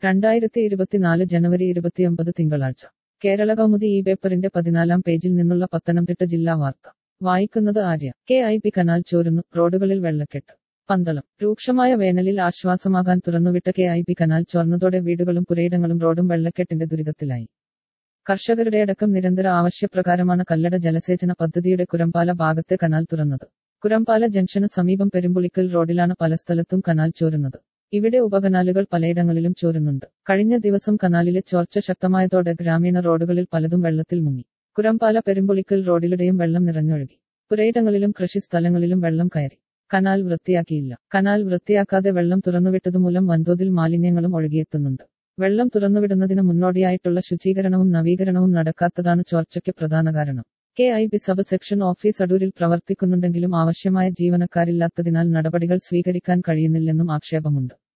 രണ്ടായിരത്തി ഇരുപത്തിനാല് ജനുവരി ഇരുപത്തിയൊമ്പത് തിങ്കളാഴ്ച കേരള കൗമുദി ഈ പേപ്പറിന്റെ പതിനാലാം പേജിൽ നിന്നുള്ള പത്തനംതിട്ട ജില്ലാ വാർത്ത വായിക്കുന്നത് Arya K I P canal ചോരുന്നു റോഡുകളിൽ വെള്ളക്കെട്ട് പന്തളം രൂക്ഷമായ വേനലിൽ ആശ്വാസമാകാൻ തുറന്നുവിട്ട കെ ഐ പി കനാൽ ചോർന്നതോടെ വീടുകളും പുരയിടങ്ങളും റോഡും വെള്ളക്കെട്ടിന്റെ ദുരിതത്തിലായി കർഷകരുടെ അടക്കം നിരന്തര ആവശ്യപ്രകാരമാണ് കല്ലട ജലസേചന പദ്ധതിയുടെ കുരമ്പാല ഭാഗത്തെ കനാൽ തുറന്നത് കുരമ്പാല ജംഗ്ഷന് സമീപം പെരുമ്പുളിക്കൽ റോഡിലാണ് പല സ്ഥലത്തും കനാൽ ചോരുന്നത് ഇവിടെ ഉപകനാലുകൾ പലയിടങ്ങളിലും ചോരുന്നുണ്ട് കഴിഞ്ഞ ദിവസം കനാലിലെ ചോർച്ച ശക്തമായതോടെ ഗ്രാമീണ റോഡുകളിൽ പലതും വെള്ളത്തിൽ മുങ്ങി കുരമ്പാല പെരുമ്പുളിക്കൽ റോഡിലൂടെയും വെള്ളം നിറഞ്ഞൊഴുകി പുരയിടങ്ങളിലും കൃഷി സ്ഥലങ്ങളിലും വെള്ളം കയറി കനാൽ വൃത്തിയാക്കിയില്ല കനാൽ വൃത്തിയാക്കാതെ വെള്ളം തുറന്നുവിട്ടതുമൂലം വൻതോതിൽ മാലിന്യങ്ങളും ഒഴുകിയെത്തുന്നുണ്ട് വെള്ളം തുറന്നുവിടുന്നതിന് മുന്നോടിയായിട്ടുള്ള ശുചീകരണവും നവീകരണവും നടക്കാത്തതാണ് ചോർച്ചയ്ക്ക് പ്രധാന കാരണം K I B sub section office അടൂരിൽ പ്രവർത്തിക്കുന്നുണ്ടെങ്കിലും ആവശ്യമായ ജീവനക്കാരില്ലാത്തതിനാൽ നടപടികൾ സ്വീകരിക്കാൻ കഴിയുന്നില്ലെന്നും ആക്ഷേപമുണ്ട്